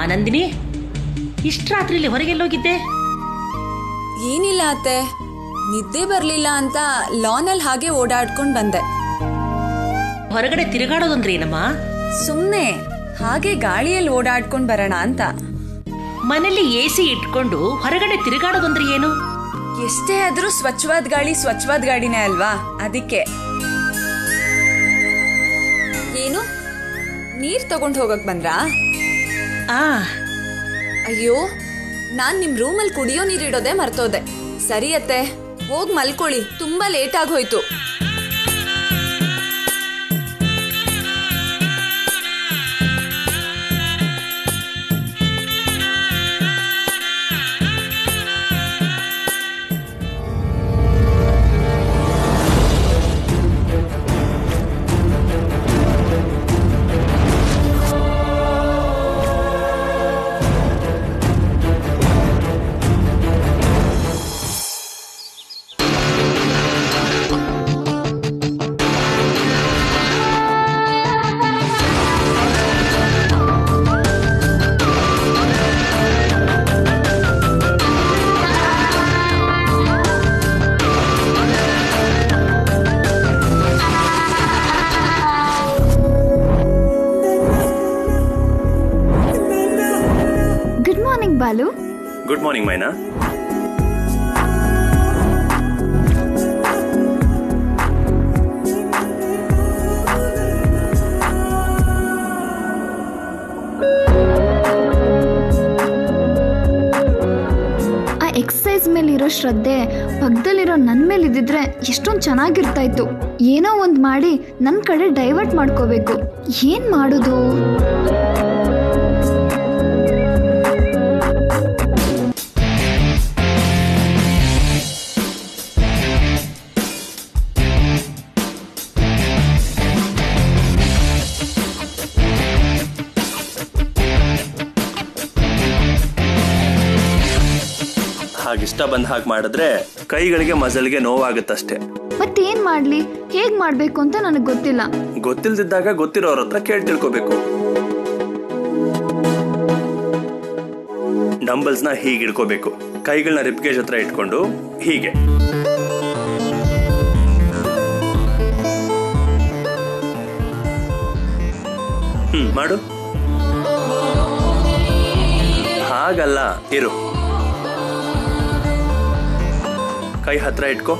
ನಂದಿನಿ ಇಷ್ಟು ರಾತ್ರಿಲಿ ಹೊರಗೆಲ್ಲೋಗಿದ್ದೆ ಏನಿಲ್ಲ ಅತ್ತೆ ನಿದ್ದೆ ಬರ್ಲಿಲ್ಲ ಅಂತ ಲಾನಲ್ಲಿ ಹಾಗೆ ಓಡಾಡ್ಕೊಂಡ್ ಬಂದೆ ಹೊರಗಡೆ ತಿರುಗಾಡೋದಂದ್ರೆ ಏನಮ್ಮ ಸುಮ್ನೆ ಹಾಗೆ ಗಾಳಿಯಲ್ಲಿ ಓಡಾಡ್ಕೊಂಡ್ ಬರೋಣ ಅಂತ ಮನೇಲಿ ಎ ಸಿ ಇಟ್ಕೊಂಡು ಹೊರಗಡೆ ತಿರುಗಾಡೋದಂದ್ರೆ ಏನು ಎಷ್ಟೇ ಆದ್ರೂ ಸ್ವಚ್ಛವಾದ ಗಾಳಿ ಸ್ವಚ್ಛವಾದ ಗಾಳಿನೇ ಅಲ್ವಾ ಅದಕ್ಕೆ ಏನು ನೀರ್ ತಗೊಂಡ್ ಹೋಗಕ್ ಬಂದ್ರಾ ಆ ಅಯ್ಯೋ ನಾನ್ ನಿಮ್ ರೂಮಲ್ಲಿ ಕುಡಿಯೋ ನೀರಿಡೋದೆ ಮರ್ತೋದೆ ಸರಿ ಅತ್ತೆ ಹೋಗ್ ಮಲ್ಕೊಳ್ಳಿ ತುಂಬಾ ಲೇಟ್ ಆಗೋಯ್ತು good morning Balu good morning Maina ಆ ಎಕ್ಸಸೈಸ್ ಮೇಲೆ ಇರೋ ಶ್ರದ್ಧೆ ಪಕ್ಕದಲ್ಲಿರೋ ನನ್ನ ಮೇಲೆ ಇದ್ದಿದ್ರೆ ಎಷ್ಟೊಂದು ಚೆನ್ನಾಗಿರ್ತಾ ಇತ್ತು ಏನೋ ಒಂದು ಮಾಡಿ ನನ್ನ ಕಡೆ ಡೈವರ್ಟ್ ಮಾಡ್ಕೋಬೇಕು ಏನು ಮಾಡೋದು ಹಾಗಿಷ್ಟ ಬಂದ ಹಾಗೆ ಮಾಡಿದ್ರೆ ಕೈಗಳಿಗೆ ಮಜಲ್ಗೆ ನೋವಾಗುತ್ತಷ್ಟೇ ಮತ್ತೇನು ಮಾಡಲಿ ಹೇಗೆ ಮಾಡಬೇಕು ಅಂತ ನನಗೆ ಗೊತ್ತಿಲ್ಲ ಗೊತ್ತಿಲ್ದಿದ್ದಾಗ ಗೊತ್ತಿರೋರ ಹತ್ರ ಕೇಳಿ ತಿಳ್ಕೊಬೇಕು ಡಂಬಲ್ಸ್ನ ಹೀಗೆ ಇಡ್ಕೋಬೇಕು ಕೈಗಳನ್ನ ರಿಪ್ಗೇಜ್ ಹತ್ರ ಇಟ್ಕೊಂಡು ಹೀಗೆ ಹ್ಮ್ ಮಾಡು ಹಾಗಲ್ಲ ಇರು ಕೈ ಹತ್ರ ಇಟ್ಕೋ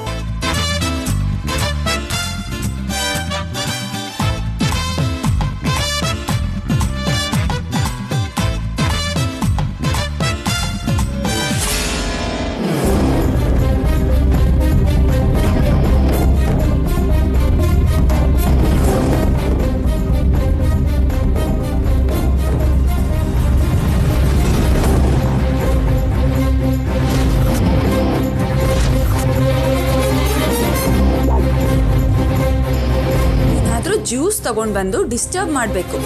ಏನಾದ್ರೂ ಜ್ಯೂಸ್ ತಗೊಂಡ್ ಬಂದು ಡಿಸ್ಟರ್ಬ್ ಮಾಡ್ಬೇಕು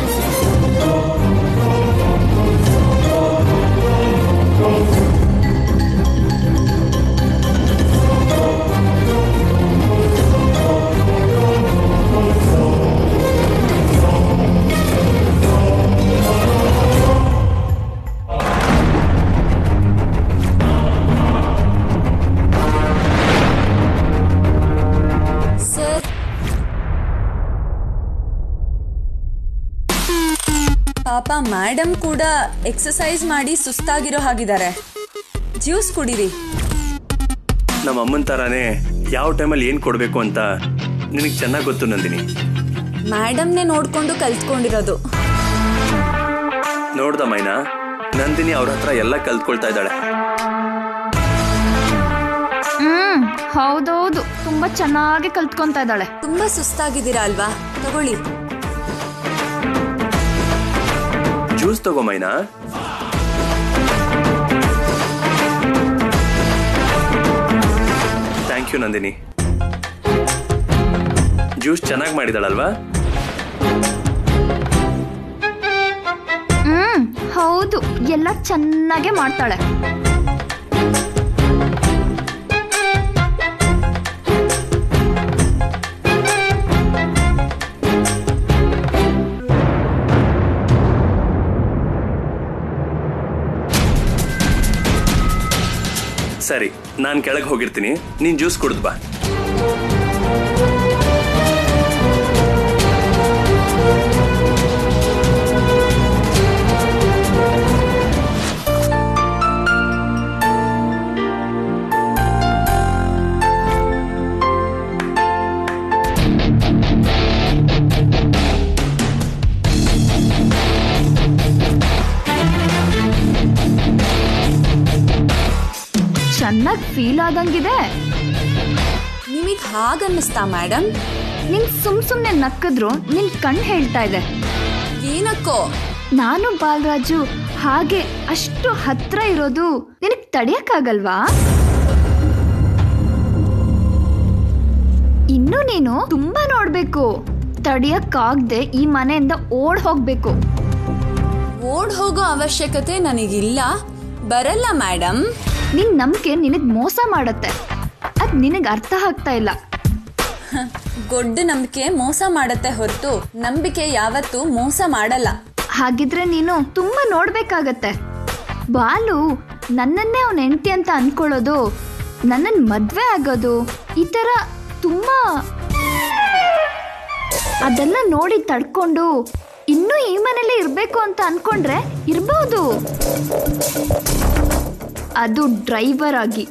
ಸರ್ ಪಾಪ ಮೇಡಮ್ ಕೂಡ ಎಕ್ಸಸೈಸ್ ಮಾಡಿ ಸುಸ್ತಾಗಿರೋ ಹಾಗಿದ್ದಾರೆ ಜ್ಯೂಸ್ ಕುಡೀರಿ ನಮ್ಮ ಅಮ್ಮನ ತರಾನೇ ಯಾವ ಟೈಮಲ್ಲಿ ಏನು ಕೊಡಬೇಕು ಅಂತ ನಿನಗೆ ಚೆನ್ನಾಗಿ ಗೊತ್ತು ನಂದಿನಿ ಮೇಡಮ್ನೇ ನೋಡ್ಕೊಂಡು ಕಲ್ತ್ಕೊಂಡಿರೋದು ನೋಡ್ದ ಮೈನಾ ನಂದಿನಿ ಅವ್ರ ಹತ್ರ ಎಲ್ಲ ಕಲ್ತ್ಕೊಳ್ತಾ ಇದ್ದಾಳೆ ಹ್ಮ್ ಹೌದೌದು ತುಂಬಾ ಚೆನ್ನಾಗಿ ಕಲ್ತ್ಕೊಂತಾ ಇದ್ದಾಳೆ ತುಂಬಾ ಸುಸ್ತಾಗಿದ್ದೀರಾ ಅಲ್ವಾ ತಗೊಳ್ಳಿ ಜ್ಯೂಸ್ ತಗೋ Maina thank you Nandini juice ಚೆನ್ನಾಗಿ ಮಾಡಿದಾಳಲ್ವಾ ಹ್ಮ್ ಹೌದು ಎಲ್ಲ ಚೆನ್ನಾಗೇ ಮಾಡ್ತಾಳೆ ಸರಿ ನಾನು ಕೆಳಗೆ ಹೋಗಿರ್ತೀನಿ ನೀನು ಜ್ಯೂಸ್ ಕುಡ್ದು ಬಾ ಚೆನ್ನಾಗಿ ಫೀಲ್ ಆದಂಗಿದೆ ನಿಮಗೆ ಹಾಗನ್ನಿಸ್ತಾ ಮೇಡಮ್ ನಿನ್ ಸುಮ್ ಸುಮ್ನೆ ನಕ್ಕಿದ್ರು ನಿನ್ ಕಣ್ ಹೇಳ್ತಾ ಇದೆ ಏನಕ್ಕೋ ನಾನು ಬಾಲರಾಜು ಹಾಗೆ ಅಷ್ಟು ಹತ್ರ ಇರೋದು ನಿನಗ್ ತಡಿಯಕ್ಕಾಗಲ್ವಾ ಇನ್ನು ನೀನು ತುಂಬಾ ನೋಡ್ಬೇಕು ತಡಿಯಕ್ಕಾಗ್ದೆ ಈ ಮನೆಯಿಂದ ಓಡ್ ಹೋಗ್ಬೇಕು ಓಡ್ ಹೋಗೋ ಅವಶ್ಯಕತೆ ನನಗಿಲ್ಲ ಬರಲ್ಲ ಮೇಡಮ್ ನಿನ್ ನಂಬಿಕೆ ನಿನಗ್ ಮೋಸ ಮಾಡತ್ತೆ ಅದ್ ನಿನಗ್ ಅರ್ಥ ಆಗ್ತಾ ಇಲ್ಲ ಗೊಡ್ಡ ನಂಬಿಕೆ ಮೋಸ ಮಾಡತ್ತೆ ಹೊರತು ನಂಬಿಕೆ ಯಾವತ್ತೂ ಮೋಸ ಮಾಡಲ್ಲ ಹಾಗಿದ್ರೆ ನೀನು ತುಂಬಾ ನೋಡ್ಬೇಕಾಗತ್ತೆ ಬಾಲು ನನ್ನನ್ನೇ ಅವನ ಹೆಂಡತಿ ಅಂತ ಅನ್ಕೊಳ್ಳೋದು ನನ್ನನ್ ಮದ್ವೆ ಆಗೋದು ಈ ತರ ತುಂಬಾ ಅದೆಲ್ಲ ನೋಡಿ ತಡ್ಕೊಂಡು ಇನ್ನೂ ಈ ಮನೇಲಿ ಇರ್ಬೇಕು ಅಂತ ಅನ್ಕೊಂಡ್ರೆ ಇರ್ಬೋದು ಅದು ಡ್ರೈವರ್ ಆಗಿ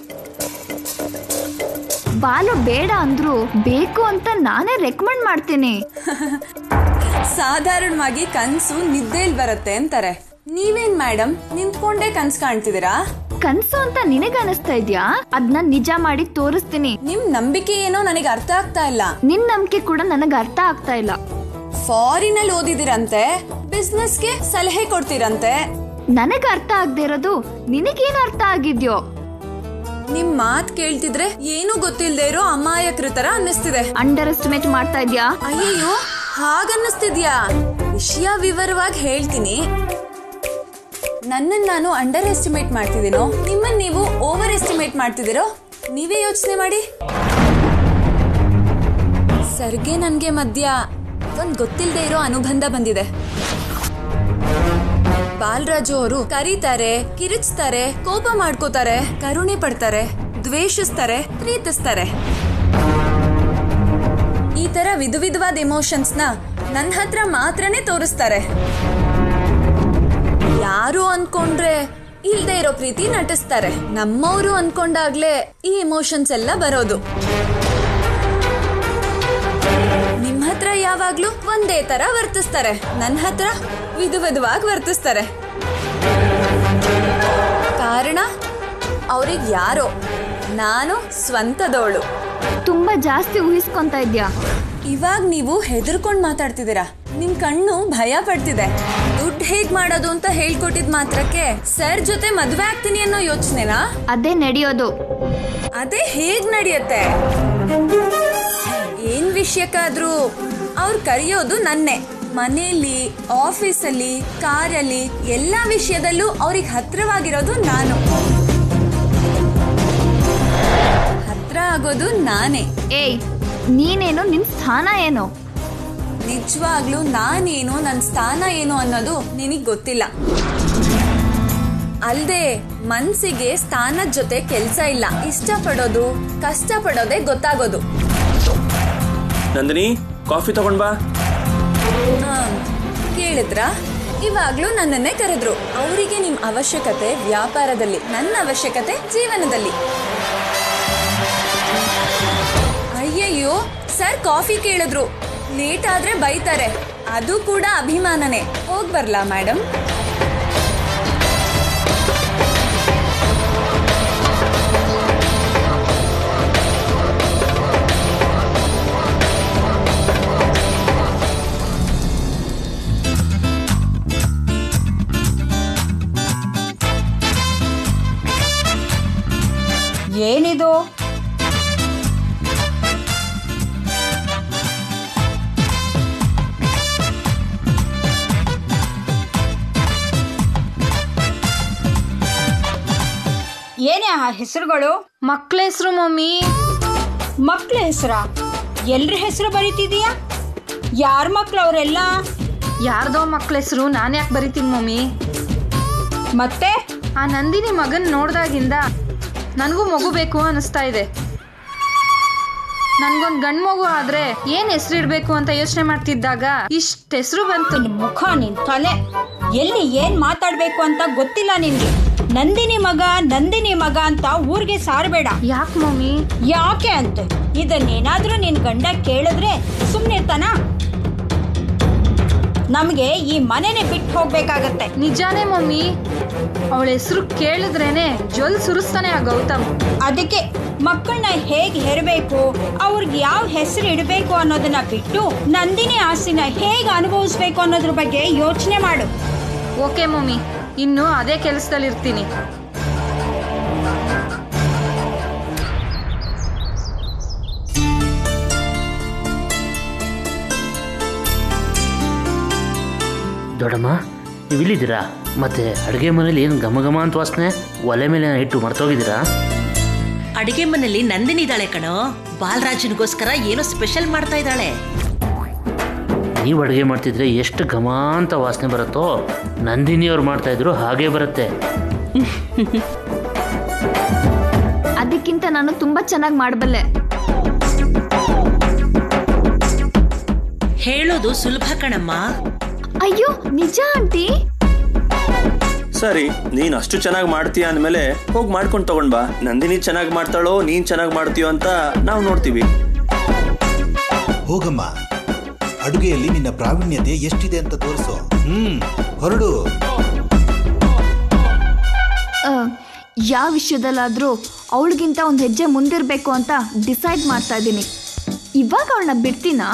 ಬಾಲು ಬೇಡ ಅಂದ್ರು ಬೇಕು ಅಂತ ನಾನೇ ರೆಕಮೆಂಡ್ ಮಾಡ್ತೀನಿ ಸಾಧಾರಣವಾಗಿ ಕನ್ಸು ನಿದ್ದೆಲ್ ಬರುತ್ತೆ ಅಂತಾರೆ ನೀವೇನ್ ಮೇಡಮ್ ನಿಂತ್ಕೊಂಡೇ ಕನ್ಸ್ ಕಾಣ್ತಿದ್ದೀರಾ ಕನ್ಸು ಅಂತ ನಿನಗ ಅನಿಸ್ತಾ ಇದ್ಯಾ ಅದ್ನ ನಿಜ ಮಾಡಿ ತೋರಿಸ್ತೀನಿ ನಿಮ್ ನಂಬಿಕೆ ಏನೋ ನನಗೆ ಅರ್ಥ ಆಗ್ತಾ ಇಲ್ಲ ನಿನ್ ನಂಬಿಕೆ ಕೂಡ ನನಗ ಅರ್ಥ ಆಗ್ತಾ ಇಲ್ಲ ಫಾರಿನ್ ಅಲ್ಲಿ ಓದಿದಿರಂತೆ ಬಿಸ್ನೆಸ್ಗೆ ಸಲಹೆ ಕೊಡ್ತೀರಂತೆ ನನಗ ಅರ್ಥ ಆಗದೆ ಇರೋದು ನಿನಗೇನ್ ಅರ್ಥ ಆಗಿದ್ಯೋ ನಿಮ್ ಮಾತ್ ಕೇಳ್ತಿದ್ರೆ ಏನೂ ಗೊತ್ತಿಲ್ದೇ ಇರೋ ಅಮಾಯಕರ ತರ ಅನ್ನಿಸ್ತಿದೆ ಅಂಡರ್ ಎಸ್ಟಿಮೇಟ್ ಮಾಡ್ತಾ ಇದ್ಯಾ ಅಯ್ಯಯ್ಯೋ ಹಾಗನ್ನಿಸ್ತಿದ್ಯಾ ವಿಷಯ ವಿವರವಾಗಿ ಹೇಳ್ತೀನಿ ನನ್ನನ್ನು ನಾನು ಅಂಡರ್ ಎಸ್ಟಿಮೇಟ್ ಮಾಡ್ತಿದ್ದೀನೋ ನಿಮ್ಮನ್ನ ನೀವು ಓವರ್ ಎಸ್ಟಿಮೇಟ್ ಮಾಡ್ತಿದ್ದೀರೋ ನೀವೇ ಯೋಚನೆ ಮಾಡಿ ಸರ್ಗೆ ನನ್ಗೆ ಮಧ್ಯ ಒಂದ್ ಗೊತ್ತಿಲ್ಲದೆ ಇರೋ ಅನುಬಂಧ ಬಂದಿದೆ ಬಾಲರಾಜು ಅವರು ಕರೀತಾರೆ ಕಿರಿಚ್ತಾರೆ ಕೋಪ ಮಾಡ್ಕೋತಾರೆ ಕರುಣೆ ಪಡ್ತಾರೆ ದ್ವೇಷಿಸ್ತಾರೆ ಪ್ರೀತಿಸ್ತಾರೆ ಈ ತರ ವಿಧ ವಿಧವಾದ ಎಮೋಷನ್ಸ್ ನ ನನ್ನ ಹತ್ರ ಮಾತ್ರನೇ ತೋರಿಸ್ತಾರೆ ಯಾರು ಅನ್ಕೊಂಡ್ರೆ ಇಲ್ದೇ ಇರೋ ಪ್ರೀತಿ ನಟಿಸ್ತಾರೆ ನಮ್ಮವರು ಅನ್ಕೊಂಡಾಗ್ಲೇ ಈ ಎಮೋಷನ್ಸ್ ಎಲ್ಲ ಬರೋದು ನಿಮ್ ಹತ್ರ ಯಾವಾಗ್ಲೂ ಒಂದೇ ತರ ವರ್ತಿಸ್ತಾರೆ ನನ್ನ ಹತ್ರ ವಿಧ ವಿಧವಾಗಿ ವರ್ತಿಸ್ತಾರೆ ಕಾರಣ ಅವ್ರಿಗೆ ಯಾರೋ ನಾನು ಸ್ವಂತದವಳು ತುಂಬಾ ಜಾಸ್ತಿ ಊಹಿಸ್ಕೊಂತ ಇದ್ಯಾ ಇವಾಗ ನೀವು ಹೆದರ್ಕೊಂಡ್ ಮಾತಾಡ್ತಿದ್ದೀರಾ ನಿಮ್ ಕಣ್ಣು ಭಯ ಪಡ್ತಿದೆ ದುಡ್ಡು ಹೇಗ್ ಮಾಡೋದು ಅಂತ ಹೇಳ್ಕೊಟ್ಟಿದ್ ಮಾತ್ರಕ್ಕೆ ಸರ್ ಜೊತೆ ಮದ್ವೆ ಆಗ್ತೀನಿ ಅನ್ನೋ ಯೋಚನೆನಾ ಅದೇ ನಡೆಯೋದು ಅದೇ ಹೇಗ್ ನಡೆಯುತ್ತೆ ಏನ್ ವಿಷಯಕ್ಕಾದ್ರೂ ಅವ್ರು ಕರೆಯೋದು ನನ್ನೇ ಮನೆಯಲ್ಲಿ ಆಫೀಸಲ್ಲಿ ಕಾರಲ್ಲಿ ಎಲ್ಲಾ ವಿಷಯದಲ್ಲೂ ಅವ್ರಿಗೆ ಹತ್ರವಾಗಿರೋದು ನಾನು ಹತ್ರ ಆಗೋದು ನಾನೇ ಏಯ್ ನೀನೇನು ನಿನ್ ಸ್ಥಾನ ಏನು ನಿಜವಾಗ್ಲೂ ನಾನೇನು ನನ್ನ ಸ್ಥಾನ ಏನು ಅನ್ನೋದು ನಿನಗ್ ಗೊತ್ತಿಲ್ಲ ಅಲ್ದೆ ಮನ್ಸಿಗೆ ಸ್ಥಾನದ ಜೊತೆ ಕೆಲ್ಸ ಇಲ್ಲ ಇಷ್ಟಪಡೋದು ಕಷ್ಟಪಡೋದೇ ಗೊತ್ತಾಗೋದು ನಂದಿನಿ ಕಾಫಿ ತಗೊಂಡ್ ಬಾ ಆಮ್, ಕೇಳಿದ್ರಾ ಇವಾಗ್ಲೂ ನನ್ನನ್ನೇ ಕರೆದ್ರು ಅವರಿಗೆ ನಿಮ್ ಅವಶ್ಯಕತೆ ವ್ಯಾಪಾರದಲ್ಲಿ ನನ್ನ ಅವಶ್ಯಕತೆ ಜೀವನದಲ್ಲಿ ಅಯ್ಯಯ್ಯೋ ಸರ್ ಕಾಫಿ ಕೇಳಿದ್ರು ಲೇಟ್ ಆದ್ರೆ ಬೈತಾರೆ ಅದು ಕೂಡ ಅಭಿಮಾನನೇ ಹೋಗ್ ಬರ್ಲಾ ಮೇಡಮ್ ಏನಿದು ಏನೇ ಆ ಹೆಸರುಗಳು ಮಕ್ಳ ಹೆಸರು ಮಮ್ಮಿ ಮಕ್ಳ ಹೆಸರ ಎಲ್ರ ಹೆಸರು ಬರೀತಿದೀಯಾ ಯಾರ ಮಕ್ಳು ಅವರೆಲ್ಲ ಯಾರ್ದೋ ಮಕ್ಳ ಹೆಸರು ನಾನು ಯಾಕೆ ಬರಿತೀನಿ ಮಮ್ಮಿ ಮತ್ತೆ ಆ ನಂದಿನಿ ಮಗನ್ ನೋಡ್ದಾಗಿಂದ ನನಗೂ ಮಗು ಬೇಕು ಅನಿಸ್ತಾ ಇದೆ ನನ್ಗೊಂದ್ ಗಂಡ್ ಮಗು ಆದ್ರೆ ಏನ್ ಹೆಸರಿಡ್ಬೇಕು ಅಂತ ಯೋಚನೆ ಮಾಡ್ತಿದ್ದಾಗ ಇಷ್ಟ ಹೆಸರು ಬಂತು ನಿನ್ ಮುಖ ನಿನ್ ತಲೆ ಎಲ್ಲಿ ಏನ್ ಮಾತಾಡ್ಬೇಕು ಅಂತ ಗೊತ್ತಿಲ್ಲ ನಿನ್ಗೆ ನಂದಿನಿ ಮಗ ನಂದಿನಿ ಮಗ ಅಂತ ಊರಿಗೆ ಸಾರಬೇಡ ಯಾಕೆ ಮಮ್ಮಿ ಯಾಕೆ ಅಂತ ಇದನ್ನೇನಾದ್ರೂ ನಿನ್ ಗಂಡ ಕೇಳಿದ್ರೆ ಸುಮ್ನಿರ್ತಾನ ನಮ್ಗೆ ಈ ಮನೆನೇ ಬಿಟ್ಟು ಹೋಗ್ಬೇಕಾಗತ್ತೆ ನಿಜಾನೇ ಮಮ್ಮಿ ಅವಳ ಹೆಸರು ಕೇಳಿದ್ರೇನೆ ಜೊಲ್ ಸುರಿಸ್ತಾನೆ ಆ ಗೌತಮ್ ಅದಕ್ಕೆ ಮಕ್ಕಳನ್ನ ಹೇಗ್ ಹೆರಬೇಕು ಅವ್ರಿಗೆ ಯಾವ ಹೆಸರು ಇಡಬೇಕು ಅನ್ನೋದನ್ನ ಬಿಟ್ಟು ನಂದಿನಿ ಆಸ್ತಿನ ಹೇಗ್ ಅನುಭವಿಸ್ಬೇಕು ಅನ್ನೋದ್ರ ಬಗ್ಗೆ ಯೋಚನೆ ಮಾಡು ಓಕೆ ಮಮ್ಮಿ ಇನ್ನು ಅದೇ ಕೆಲಸದಲ್ಲಿ ಇರ್ತೀನಿ ದೊಡ್ಡಮ್ಮ ನೀವು ಇಲ್ಲಿದ್ದೀರಾ ಮತ್ತೆ ಅಡುಗೆ ಮನೇಲಿ ಏನು ಘಮ ಘಮ ಅಂತ ವಾಸನೆ ಒಲೆ ಮೇಲೆ ಇಟ್ಟು ಮರ್ತೋಗಿದ್ದೀರಾ ಅಡಿಗೆ ಮನೆಯಲ್ಲಿ ನಂದಿನಿ ಇದ್ದಾಳೆ ಕಣೋ ಬಾಲರಾಜನಿಗೋಸ್ಕರ ಏನೋ ಸ್ಪೆಷಲ್ ಮಾಡ್ತಾ ಇದ್ದಾಳೆ ನೀವು ಅಡುಗೆ ಮಾಡ್ತಿದ್ರೆ ಎಷ್ಟು ಘಮ ಅಂತ ವಾಸನೆ ಬರುತ್ತೋ ನಂದಿನಿಯವ್ರು ಮಾಡ್ತಾ ಇದ್ರು ಹಾಗೇ ಬರುತ್ತೆ ಅದಕ್ಕಿಂತ ನಾನು ತುಂಬಾ ಚೆನ್ನಾಗಿ ಮಾಡಬಲ್ಲೆ ಹೇಳೋದು ಸುಲಭ ಕಣಮ್ಮ ಅಯ್ಯೋ ನಿಜ ಆಂಟಿ ಸರಿ ನೀನ್ ಅಷ್ಟು ಚೆನ್ನಾಗಿ ಮಾಡ್ತೀಯ ಅಂದ್ಮೇಲೆ ಹೋಗಿ ಮಾಡ್ಕೊಂಡು ತಗೊಂಡ್ ಬಾ ನಂದಿನಿ ಚೆನ್ನಾಗಿ ಮಾಡ್ತಾಳೋ ನೀನ್ ಚೆನ್ನಾಗಿ ಮಾಡ್ತೀಯೋ ಅಂತ ನಾವು ನೋಡ್ತೀವಿ ಹೋಗಮ್ಮ ಅಡುಗೆಯಲ್ಲಿ ನಿನ್ನ ಪ್ರಾವೀಣ್ಯತೆ ಎಷ್ಟಿದೆ ಅಂತ ತೋರಿಸು ಹ್ಮ್ ಹೊರಡು ಆ, ಯಾವ ವಿಷಯದಲ್ಲಾದರೂ ಅವಳಿಗಿಂತ ಒಂದು ಹೆಜ್ಜೆ ಮುಂದಿರಬೇಕು ಅಂತ ಡಿಸೈಡ್ ಮಾಡ್ತಾ ಇದ್ದೀನಿ ಇವಾಗ ಅವಳನ್ನ ಬಿಡ್ತೀನಾ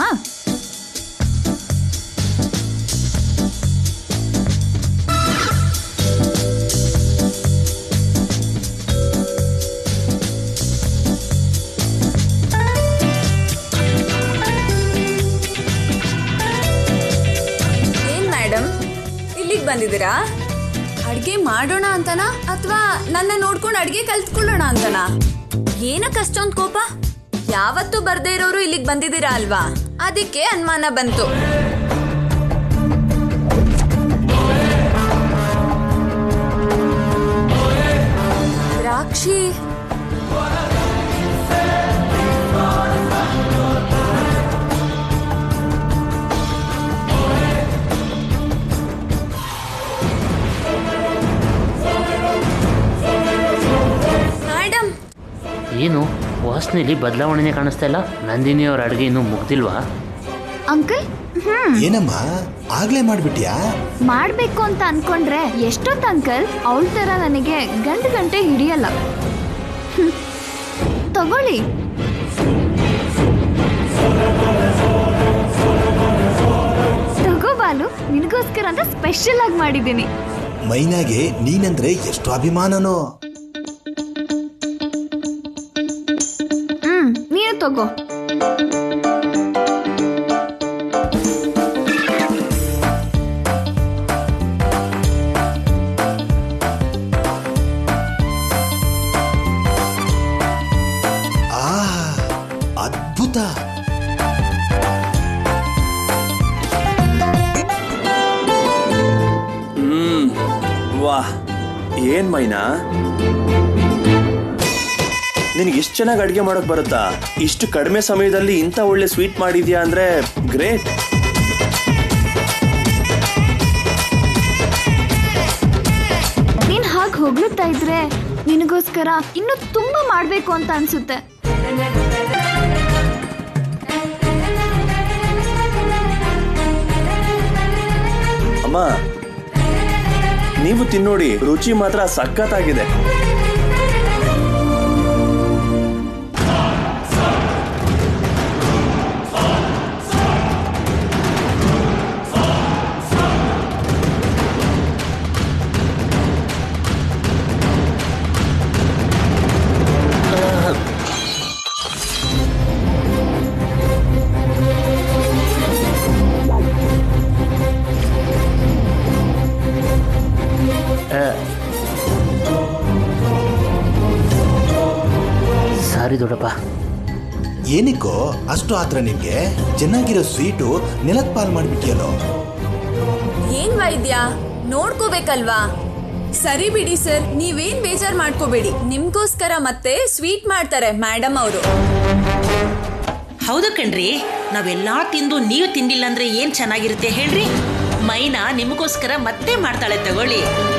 ಏನ್ ಮೇಡಮ್ ಇಲ್ಲಿಗೆ ಬಂದಿದ್ದೀರಾ ಅಡ್ಗೆ ಮಾಡೋಣ ಅಂತನಾ ಅಥವಾ ನನ್ನ ನೋಡ್ಕೊಂಡು ಅಡ್ಗೆ ಕಲ್ತ್ಕೊಳ್ಳೋಣ ಅಂತನಾ ಏನಕ್ಕೆ ಅಷ್ಟೊಂದು ಕೋಪ ಯಾವತ್ತೂ ಬರ್ದೇ ಇರೋರು ಇಲ್ಲಿಗೆ ಬಂದಿದ್ದೀರಾ ಅಲ್ವಾ ಅದಕ್ಕೆ ಅನುಮಾನ ಬಂತು ದ್ರಾಕ್ಷಿ ಮೇಡಮ್ ಏನು ವಾಸನೆಯಲ್ಲಿ ಬದಲಾವಣೆನೇ ಕಾಣಿಸ್ತಾ ಇಲ್ಲ ನಂದಿನಿಯವ್ರ ಅಡುಗೆ ಇನ್ನೂ ಮುಗ್ದಿಲ್ವಾ ಅಂಕಲ್ ಹ್ಮ್ ಏನಮ್ಮ ಆಗ್ಲೇ ಮಾಡ್ಬಿಟ್ಯಾ ಮಾಡಬೇಕು ಅಂತ ಅನ್ಕೊಂಡ್ರೆ ಎಷ್ಟೊತ್ತು ಅಂಕಲ್ ಅವಳ ಥರ ನನಗೆ ಗಂಟು ಗಂಟೆ ಹಿಡಿಯಲ್ಲ ಹ್ಮ್. ತಗೊಳ್ಳಿ ತಗೋ ಬಾಲು ನಿನಗೋಸ್ಕರ ಅಂತ ಸ್ಪೆಷಲ್ ಆಗಿ ಮಾಡಿದ್ದೀನಿ ಮೈನಾಗೆ ನೀನಂದ್ರೆ ಎಷ್ಟು ಅಭಿಮಾನನೋ ಹ್ಮ್ ನೀನು ತಗೋ ಆ ಅದ್ಭುತ ಹ್ಮ್ ವಾಹ್ ಏನ್ ಮೈನಾ ನಿನಗೆ ಇಷ್ಟು ಚೆನ್ನಾಗಿ ಅಡುಗೆ ಮಾಡೋಕ್ ಬರುತ್ತಾ ಇಷ್ಟು ಕಡಿಮೆ ಸಮಯದಲ್ಲಿ ಇಂಥ ಒಳ್ಳೆ ಸ್ವೀಟ್ ಮಾಡಿದ್ಯಾ ಅಂದ್ರೆ ಗ್ರೇಟ್ ನೀನ್ ಹಾಗೆ ಹೊಗಳುತ್ತಾ ಇದ್ರೆ ನಿನಗೋಸ್ಕರ ಇನ್ನೂ ತುಂಬಾ ಮಾಡ್ಬೇಕು ಅಂತ ಅನ್ಸುತ್ತೆ ಅಮ್ಮ ನೀವು ತಿನ್ನೋಡಿ ರುಚಿ ಮಾತ್ರ ಸಖತ್ತಾಗಿದೆ ಸಾರಿ ದೊಡ್ಡಪ್ಪ ಏನಕ್ಕೋ ಅಷ್ಟು ಆತ್ರ ನಿನ್ಗೆ ಚೆನ್ನಾಗಿರೋ ಸ್ವೀಟು ನೆಲದ ಪಾಲ್ ಮಾಡ್ಬಿಟ್ಟಿಯಲ್ಲೋ ಏನ್ ವೈದ್ಯ ನೋಡ್ಕೋಬೇಕಲ್ವಾ ಸರಿ ಬಿಡಿ ಸರ್ ನೀವೇನ್ ಬೇಜಾರ್ ಮಾಡ್ಕೋಬೇಡಿ ನಿಮ್ಗೋಸ್ಕರ ಮತ್ತೆ ಸ್ವೀಟ್ ಮಾಡ್ತಾರೆ ಮೇಡಮ್ ಅವರು ಹೌದು ಕಣ್ರಿ ನಾವೆಲ್ಲಾ ತಿಂದು ನೀವು ತಿಂದಿಲ್ಲ ಅಂದ್ರೆ ಏನ್ ಚೆನ್ನಾಗಿರುತ್ತೆ ಹೇಳ್ರಿ ಮೈನಾ ನಿಮಗೋಸ್ಕರ ಮತ್ತೆ ಮಾಡ್ತಾಳೆ ತಗೊಳ್ಳಿ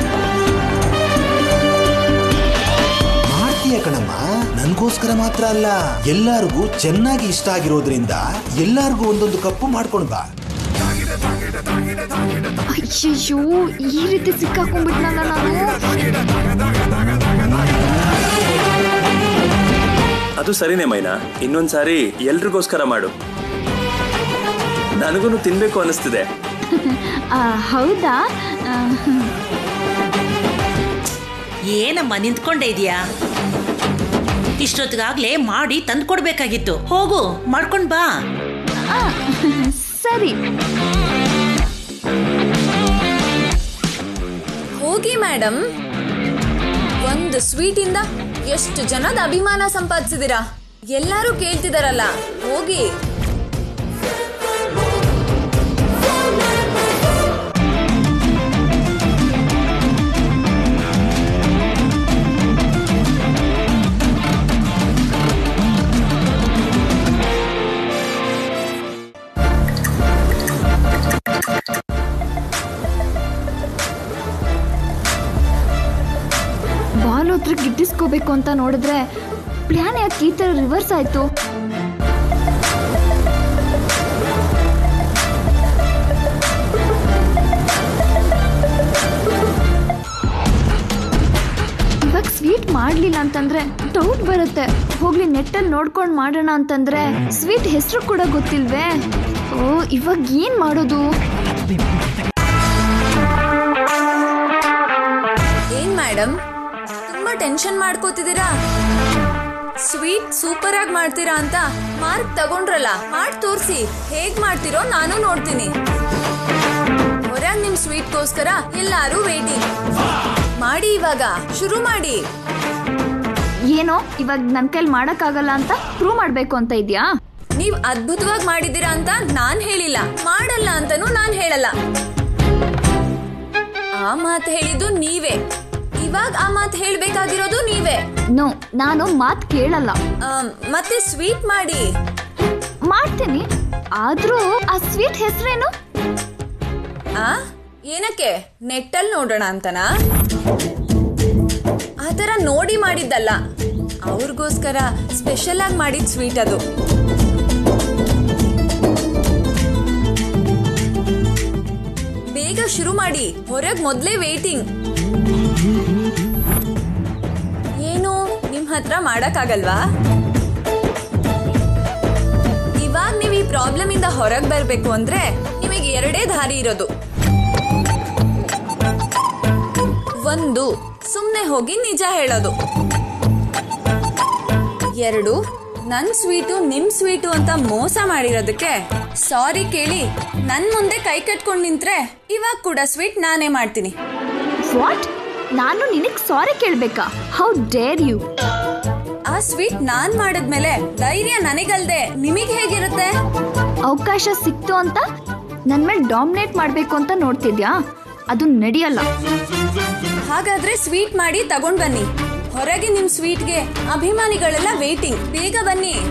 ಮಾಡ್ತೀಯ ಕಣಮ್ಮ ನನ್ಗೋಸ್ಕರ ಮಾತ್ರ ಅಲ್ಲ ಎಲ್ಲಾರ್ಗೂ ಚೆನ್ನಾಗಿ ಇಷ್ಟ ಆಗಿರೋದ್ರಿಂದ ಎಲ್ಲಾರ್ಗೂ ಒಂದೊಂದು ಕಪ್ಪು ಮಾಡ್ಕೊಂಡ್ ಬಾ ಅಯ್ಯಯ್ಯೋ ಈ ರೀತಿ ಸಿಕ್ಕಾಕೊಂಡ್ಬಿಟ್ನಲ್ಲ ನಾನು ಅದು ಸರಿನೇ ಮೈನಾ ಇನ್ನೊಂದ್ಸಾರಿ ಎಲ್ರಿಗೋಸ್ಕರ ಮಾಡು ನನಗೂ ತಿನ್ಬೇಕು ಅನಿಸ್ತಿದೆ ಆ, ಹೌದಾ ಆ, ಏನಮ್ಮ ನಿಂತ್ಕೊಂಡೇ ಇದೆಯಾ ಇಷ್ಟೊತ್ತಿಗಾಗ್ಲೇ ಮಾಡಿ ತಂದ್ಕೊಡ್ಬೇಕಾಗಿತ್ತು ಹೋಗು ಮಾಡ್ಕೊಂಡ್ ಬಾ ಆ, ಸರಿ ಹೋಗಿ ಮೇಡಮ್ ಒಂದು ಸ್ವೀಟ್ ಇಂದ ಎಷ್ಟು ಜನದ ಅಭಿಮಾನ ಸಂಪಾದಿಸಿದಿರಾ ಎಲ್ಲರೂ ಕೇಳ್ತಿದಾರಲ್ಲ ಹೋಗಿ ಬಾಲ್ ಹತ್ರ ಗಿಟ್ಟಿಸ್ಕೋಬೇಕು ಅಂತ ನೋಡಿದ್ರೆ ಪ್ಲಾನ್ ಯಾಕೆ ಈ ಥರ ರಿವರ್ಸ್ ಆಯ್ತು ಇವಾಗ ಸ್ವೀಟ್ ಮಾಡ್ಲಿಲ್ಲ ಅಂತಂದ್ರೆ ಡೌಟ್ ಬರುತ್ತೆ ಹೋಗ್ಲಿ ನೆಟ್ಟಲ್ಲಿ ನೋಡ್ಕೊಂಡು ಮಾಡೋಣ ಅಂತಂದ್ರೆ ಸ್ವೀಟ್ ಹೆಸರು ಕೂಡ ಗೊತ್ತಿಲ್ವೇ ಓ ಇವಾಗ ಏನ್ ಮಾಡೋದು ಏನ್ ಮೇಡಮ್ ತುಂಬಾ ಟೆನ್ಷನ್ ಮಾಡ್ಕೋತಿದ್ದೀರಾ ಸ್ವೀಟ್ ಸೂಪರ್ ಆಗಿ ಮಾಡ್ತೀರಾ ಅಂತ ಮಾರ್ಕ್ ತಗೊಂಡ್ರಲ್ಲ ಮಾಡ್ ತೋರ್ಸಿ ಹೇಗ್ ಮಾಡ್ತಿರೋ ನಾನು ನೋಡ್ತೀನಿ ಹೊರಗ್ ನಿಮ್ ಸ್ವೀಟ್ಗೋಸ್ಕರ ಎಲ್ಲಾರು ವೇಟಿಂಗ್ ಮಾಡಿ ಇವಾಗ ಶುರು ಮಾಡಿ ಏನೋ ಇವಾಗ ನನ್ನ ಕೈಲಿ ಮಾಡೋಕ್ಕಾಗಲ್ಲ ಅಂತ ಪ್ರೂವ್ ಮಾಡಬೇಕು ಅಂತ ಇದೆಯಾ ನೀವ್ ಅದ್ಭುತವಾಗಿ ಮಾಡಿದ್ದೀರಾ ಅಂತ ನಾನ್ ಹೇಳಿಲ್ಲ ಮಾಡಲ್ಲ ಅಂತಾನೂ ನಾನ್ ಹೇಳಲ್ಲ ಆ ಮಾತು ಹೇಳಿದ್ದು ನೀವೇ ಇವಾಗ ಆ ಮಾತು ಹೇಳ್ಬೇಕಾಗಿರೋದು ನೀವೇ ನೋ ನಾನು ಮಾತು ಕೇಳಲ್ಲ ಆಮ್, ಮತ್ತೆ ಸ್ವೀಟ್ ಮಾಡಿ ಮಾಡ್ತೀನಿ ಆದ್ರೂ ಆ ಸ್ವೀಟ್ ಹೆಸರೇನು ಆ ಏನಕ್ಕೆ ನೆಟ್ಟಲ್ಲಿ ನೋಡೋಣ ಅಂತನಾ ಆ ಥರ ನೋಡಿ ಮಾಡಿದ್ದಲ್ಲ ಅವ್ರಿಗೋಸ್ಕರ ಸ್ಪೆಷಲ್ ಆಗಿ ಮಾಡಿದ ಸ್ವೀಟ್ ಅದು ಬೇಗ ಶುರು ಮಾಡಿ ಹೊರಗ್ ಮೊದ್ಲೇ ವೇಟಿಂಗ್ ಏನು ನಿಮ್ ಹತ್ರ ಮಾಡಕ್ಕಾಗಲ್ವಾ ಇವಾಗ ನೀವು ಈ ಪ್ರಾಬ್ಲಮ್ ಇಂದ ಹೊರಗ್ ಬರ್ಬೇಕು ಅಂದ್ರೆ ನಿಮಗೆ ಎರಡೇ ದಾರಿ ಇರೋದು ಒಂದು ಸುಮ್ನೆ ಹೋಗಿ ನಿಜ ಹೇಳೋದು ಎರಡು ನನ್ ಸ್ವೀಟು ನಿಮ್ ಸ್ವೀಟು ಅಂತ ಮೋಸ ಮಾಡಿರೋದಕ್ಕೆ ಸಾರಿ ಕೇಳಿ ನನ್ ಮುಂದೆ ಕೈ ಕಟ್ಕೊಂಡ್ ನಿಂತ್ರೆ ಇವಾಗ ಕೂಡ ಸ್ವೀಟ್ ನಾನೇ ಮಾಡ್ತೀನಿ ವಾಟ್ ನಾನು ನಿನಗೆ ಸಾರಿ ಕೇಳ್ಬೇಕಾ ಹೌ ಡೇರ್ ಯು ಆ ಸ್ವೀಟ್ ನಾನ್ ಮಾಡಿದ್ಮೇಲೆ ಧೈರ್ಯ ನನಗಲ್ದೆ ನಿಮಗೆ ಹೇಗಿರುತ್ತೆ ಅವಕಾಶ ಸಿಕ್ತು ಅಂತ ನನ್ನ ಮೇಲೆ ಡಾಮಿನೇಟ್ ಮಾಡಬೇಕು ಅಂತ ನೋಡ್ತಿದ್ಯಾ ಅದು ನಡೆಯಲ್ಲ ಹಾಗಾದ್ರೆ ಸ್ವೀಟ್ ಮಾಡಿ ತಗೊಂಡ್ ಬನ್ನಿ ಹೊರಗೆ ನಿಮ್ ಸ್ವೀಟ್ಗೆ ಅಭಿಮಾನಿಗಳೆಲ್ಲ ವೇಟಿಂಗ್ ಬೇಗ ಬನ್ನಿ